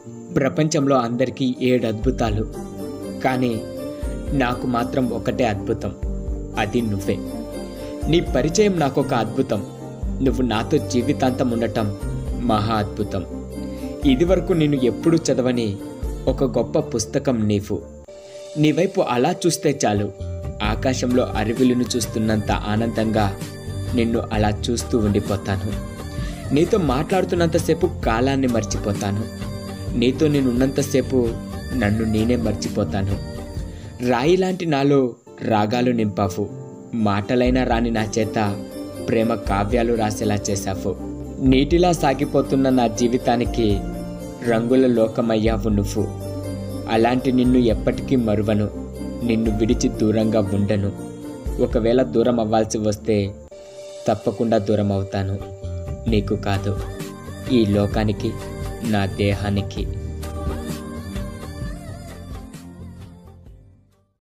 ప్రపంచంలో అందరికీ ఏడు అద్భుతాలు కానీ నాకు మాత్రం ఒకటే అద్భుతం అది నువ్వే నీ పరిచయం నాకు ఒక అద్భుతం నువ్వు నాతో జీవితాంతం ఉండటం మహా అద్భుతం ఇదివరకు నేను ఎప్పుడూ చదవని ఒక గొప్ప పుస్తకం నీవు నీ వైపు అలా చూస్తే చాలు ఆకాశంలో అరివిలును చూస్తున్నంత ఆనందంగా నిన్ను అలా చూస్తూ ఉండిపోతాను నీతో మాట్లాడుతున్నంతసేపు కాలాన్ని మర్చిపోతాను నీతో నేను ఉన్నంతసేపు నన్ను నేనే మర్చిపోతాను రాయి లాంటి నాలో రాగాలు నింపావు మాటలైనా రాని నా చేత ప్రేమ కావ్యాలు రాసేలా చేశావు నీటిలా సాగిపోతున్న నా జీవితానికి రంగుల లోకమయ్యావు నువ్వు అలాంటి నిన్ను ఎప్పటికీ మరువను నిన్ను విడిచి దూరంగా ఉండను ఒకవేళ దూరం అవ్వాల్సి వస్తే తప్పకుండా దూరం అవుతాను నీకు కాదు ఈ లోకానికి నా దేహానికి